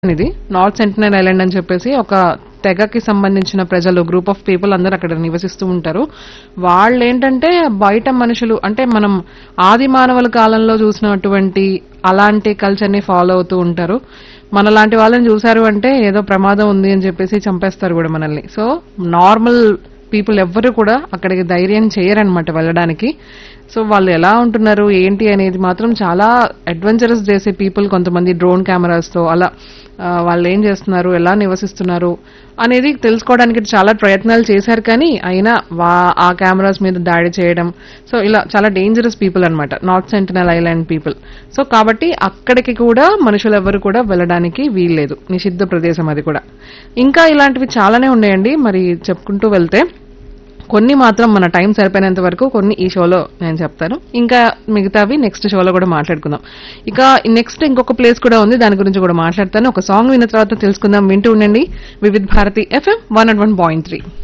ఇది north Sentinel island అని చెప్పేసి ఒక తెగకి సంబంధించిన ప్రజలు గ్రూప్ ఆఫ్ పీపుల్ అందరూ అక్కడ నివసిస్తూ ఉంటారు వాళ్ళు ఏంటంటే బయట మనుషులు అంటే మనం ఆది మానవుల కాలంలో చూసినటువంటి అలాంటి కల్చర్ ని ఫాలో అవుతూ ఉంటారు మనలాంటి వాళ్ళని చూసారు అంటే ఏదో ప్రమాదం ఉంది అని చెప్పేసి చంపేస్తారు కూడా మనల్ని సో నార్మల్ పీపుల్ ఎవ్వరు కూడా అక్కడికి ధైర్యం చేయరనమాట వెళ్ళడానికి సో వాళ్ళు ఎలా ఉంటున్నారు ఏంటి అనేది మాత్రం చాలా అడ్వెంచరస్ చేసే పీపుల్ కొంతమంది డ్రోన్ కెమెరాస్తో అలా ఆ, వాళ్ళు ఏం చేస్తున్నారు ఎలా నివసిస్తున్నారు అనేది తెలుసుకోవడానికి చాలా ప్రయత్నాలు చేశారు కానీ అయినా వా ఆ కెమెరాస్ మీద దాడి చేయడం సో ఇలా చాలా డేంజరస్ పీపుల్ అన్నమాట North Sentinel Island people so కాబట్టి అక్కడికి కూడా మనుషులు ఎవరు కూడా వెళ్ళడానికి వీల్లేదు నిషిద్ధ ప్రదేశం అది కూడా ఇంకా ఇలాంటివి చాలానే ఉన్నాయండి మరి చెప్పుకుంటూ వెళ్తే కొన్ని మాత్రం మన టైం సరిపోయినంత వరకు కొన్ని ఈ షోలో నేను చెప్తాను ఇంకా మిగతావి నెక్స్ట్ షోలో కూడా మాట్లాడుకుందాం ఇక నెక్స్ట్ ఇంకొక ప్లేస్ కూడా ఉంది దాని గురించి కూడా మాట్లాడతాను ఒక సాంగ్ విన్న తర్వాత తెలుసుకుందాం వింటూ ఉండండి Vividh Bharati FM one and one point three